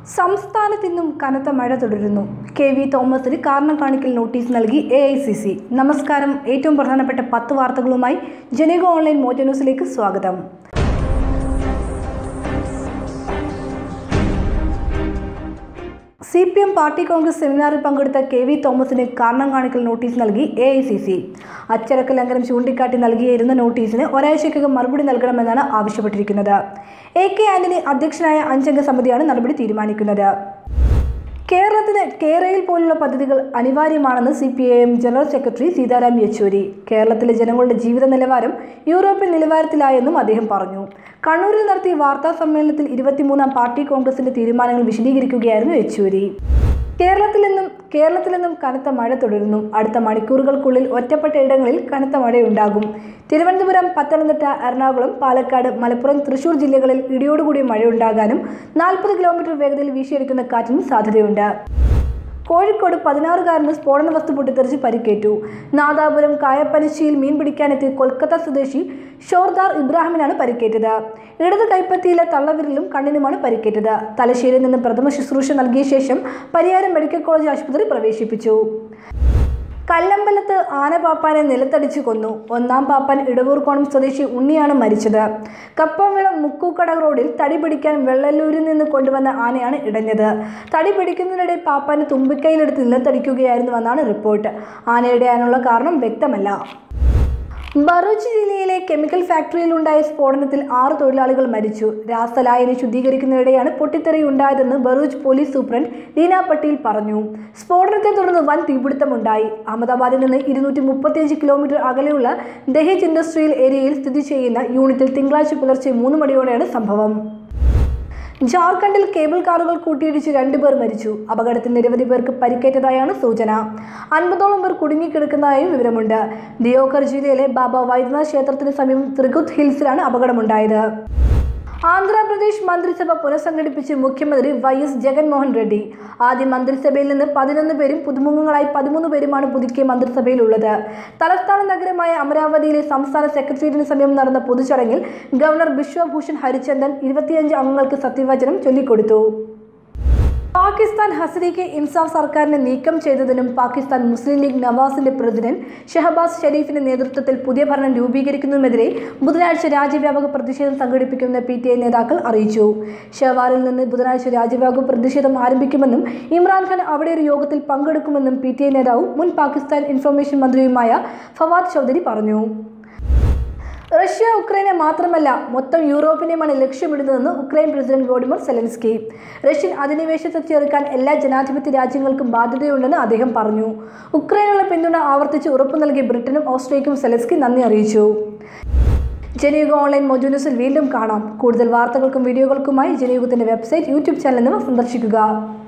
സംസ്ഥാനത്ത് ഇന്നും കനത്ത മഴ തുടരുന്നു കെ വി തോമസിന് കാരണം കാണിക്കൽ നോട്ടീസ് നൽകി എ ഐ സി സി നമസ്കാരം ഏറ്റവും പ്രധാനപ്പെട്ട പത്ത് വാർത്തകളുമായി ജനക ഓൺലൈൻ മോറ്റോ ന്യൂസിലേക്ക് സ്വാഗതം C P M party congress സെമിനാറിൽ പങ്കെടുത്ത കെ വി തോമസിന് കാരണം കാണിക്കൽ നോട്ടീസ് നൽകി എ ഐ സി സി അച്ചടക്ക ലംഘനം ചൂണ്ടിക്കാട്ടി നൽകിയിരുന്ന നോട്ടീസിന് ഒരാഴ്ചയ്ക്കകം മറുപടി നൽകണമെന്നാണ് ആവശ്യപ്പെട്ടിരിക്കുന്നത് എ കെ ആന്റണി അധ്യക്ഷനായ അഞ്ചംഗ സമിതിയാണ് നടപടി തീരുമാനിക്കുന്നത് കേരളത്തിന് കേരയിൽ പോലുള്ള പദ്ധതികൾ അനിവാര്യമാണെന്ന് C P I M general secretary Sitaram Yechury കേരളത്തിലെ ജനങ്ങളുടെ ജീവിത നിലവാരം യൂറോപ്യൻ നിലവാരത്തിലായെന്നും അദ്ദേഹം പറഞ്ഞു കണ്ണൂരിൽ നടത്തിയ വാർത്താ സമ്മേളനത്തിൽ ഇരുപത്തിമൂന്നാം പാർട്ടി കോൺഗ്രസിന്റെ തീരുമാനങ്ങൾ വിശദീകരിക്കുകയായിരുന്നു യെച്ചൂരി കേരളത്തിൽ നിന്നും കേരളത്തിൽ നിന്നും കനത്ത മഴ തുടരുന്നു അടുത്ത മണിക്കൂറുകൾക്കുള്ളിൽ ഒറ്റപ്പെട്ട ഇടങ്ങളിൽ കനത്ത മഴയുണ്ടാകും തിരുവനന്തപുരം പത്തനംതിട്ട എറണാകുളം പാലക്കാട് മലപ്പുറം തൃശൂർ ജില്ലകളിൽ ഇടിയോടുകൂടിയ മഴയുണ്ടാകാനും നാൽപ്പത് കിലോമീറ്റർ വേഗതയിൽ വീശിയടിക്കുന്ന കാറ്റിനും സാധ്യതയുണ്ട് കോഴിക്കോട് പതിനാറുകാരന് സ്ഫോടന വസ്തു പൊട്ടിത്തെറിച്ച് പരിക്കേറ്റു നാദാപുരം കായപ്പനശ്ശിയിൽ മീൻ പിടിക്കാനെത്തിയ കൊൽക്കത്ത സ്വദേശി ഷോർദാർ ഇബ്രാഹിമിനാണ് പരിക്കേറ്റത് ഇടത് കൈപ്പത്തിയിലെ തള്ളവിരലും കണ്ണിനുമാണ് പരിക്കേറ്റത് തലശ്ശേരിയിൽ നിന്ന് പ്രഥമ ശുശ്രൂഷ നൽകിയ ശേഷം പരിയാരം മെഡിക്കൽ കോളേജ് ആശുപത്രി പ്രവേശിപ്പിച്ചു കല്ലമ്പലത്ത് ആനപാപ്പാനെ നിലത്തടിച്ചു കൊന്നു ഒന്നാം പാപ്പാൻ ഇടവൂർക്കോണം സ്വദേശി ഉണ്ണിയാണ് മരിച്ചത് കപ്പംവിളം മുക്കൂക്കട റോഡിൽ തടി പിടിക്കാൻ വെള്ളല്ലൂരിൽ നിന്ന് കൊണ്ടുവന്ന ആനയാണ് ഇടഞ്ഞത് തടി പിടിക്കുന്നതിനിടെ പാപ്പാനെ തുമ്പിക്കൈയിലെടുത്ത് നിലത്തടിക്കുകയായിരുന്നുവെന്നാണ് റിപ്പോർട്ട് ആനയിടയാനുള്ള കാരണം വ്യക്തമല്ല ബറൂച്ച് ജില്ലയിലെ കെമിക്കൽ ഫാക്ടറിയിലുണ്ടായ സ്ഫോടനത്തിൽ ആറ് തൊഴിലാളികൾ മരിച്ചു രാസലായനി ശുദ്ധീകരിക്കുന്നതിനിടെയാണ് പൊട്ടിത്തെറി ഉണ്ടായതെന്ന് ബറൂച്ച് പോലീസ് സൂപ്രണ്ട് ദീന പട്ടീൽ പറഞ്ഞു സ്ഫോടനത്തെ തുടർന്ന് വൻ തീപിടുത്തമുണ്ടായി അഹമ്മദാബാദിൽ നിന്ന് ഇരുന്നൂറ്റി മുപ്പത്തിയഞ്ച് കിലോമീറ്റർ അകലെയുള്ള ദഹേജ് ഇൻഡസ്ട്രിയൽ ഏരിയയിൽ സ്ഥിതി ചെയ്യുന്ന യൂണിറ്റിൽ തിങ്കളാഴ്ച പുലർച്ചെ മൂന്ന് മണിയോടെയാണ് സംഭവം ജാർഖണ്ഡിൽ കേബിൾ കാറുകൾ കൂട്ടിയിടിച്ച് രണ്ടുപേർ മരിച്ചു അപകടത്തിൽ നിരവധി പേർക്ക് പരിക്കേറ്റതായാണ് സൂചന അൻപതോളം പേർ കുടുങ്ങിക്കിടക്കുന്നതായും വിവരമുണ്ട് ദിയോഘർ ജില്ലയിലെ ബാബ വൈദ്യനാഥ് ക്ഷേത്രത്തിന് സമീപം ത്രികുത് ഹിൽസിലാണ് അപകടമുണ്ടായത് ആന്ധ്രാപ്രദേശ് മന്ത്രിസഭ പുനഃസംഘടിപ്പിച്ച് മുഖ്യമന്ത്രി വൈ എസ് ജഗൻമോഹൻ റെഡ്ഡി ആദ്യ മന്ത്രിസഭയിൽ നിന്ന് പതിനൊന്ന് പേരും പുതുമുഖങ്ങളായി പതിമൂന്ന് പേരുമാണ് പുതുക്കിയ മന്ത്രിസഭയിലുള്ളത് തലസ്ഥാന നഗരമായ അമരാവതിയിലെ സംസ്ഥാന സെക്രട്ടേറിയറ്റിന് സമീപം നടന്ന പൊതുചടങ്ങിൽ ഗവർണർ ബിശ്വഭൂഷൺ ഹരിചന്ദൻ ഇരുപത്തിയഞ്ച് അംഗങ്ങൾക്ക് സത്യവചനം ചൊല്ലിക്കൊടുത്തു പാകിസ്ഥാൻ ഹസരിക്ക് ഇൻസാഫ് സർക്കാരിനെ നീക്കം ചെയ്തതിനും പാകിസ്ഥാൻ മുസ്ലിം ലീഗ് നവാസിന്റെ പ്രസിഡന്റ് ഷഹബാസ് ഷെരീഫിന്റെ നേതൃത്വത്തിൽ പുതിയ ഭരണം രൂപീകരിക്കുന്നതിനെതിരെ ബുധനാഴ്ച രാജ്യവ്യാപക പ്രതിഷേധം സംഘടിപ്പിക്കുമെന്ന് പി ടി ഐ നേതാക്കൾ അറിയിച്ചു ഷെവാറിൽ നിന്ന് ബുധനാഴ്ച രാജ്യവ്യാപക പ്രതിഷേധം ആരംഭിക്കുമെന്നും ഇമ്രാൻഖാൻ അവിടെ ഒരു യോഗത്തിൽ പങ്കെടുക്കുമെന്നും പി ടി ഐ നേതാവും മുൻ പാകിസ്ഥാൻ ഇൻഫർമേഷൻ മന്ത്രിയുമായ ഫവാദ് ചൗധരി പറഞ്ഞു റഷ്യ ഉക്രൈനെ മാത്രമല്ല മൊത്തം യൂറോപ്പിനെയുമാണ് ലക്ഷ്യമിടുന്നതെന്ന് Ukraine president Volodymyr Zelensky Russian അധിനിവേശത്തെ ചെറുക്കാൻ എല്ലാ ജനാധിപത്യ രാജ്യങ്ങൾക്കും ബാധ്യതയുണ്ടെന്ന് അദ്ദേഹം പറഞ്ഞു ഉക്രൈനുള്ള പിന്തുണ ആവർത്തിച്ച് ഉറപ്പു നൽകിയ ബ്രിട്ടനും ഓസ്ട്രേലിയക്കും സെലൻസ്കി നന്ദി അറിയിച്ചു ജനയുഗ ഓൺലൈൻ മൊജു ന്യൂസിൽ വീണ്ടും കാണാം കൂടുതൽ വാർത്തകൾക്കും വീഡിയോകൾക്കുമായി ജനയുഗത്തിന്റെ വെബ്സൈറ്റ് യൂട്യൂബ് ചാനൽ എന്നിവ സന്ദർശിക്കുക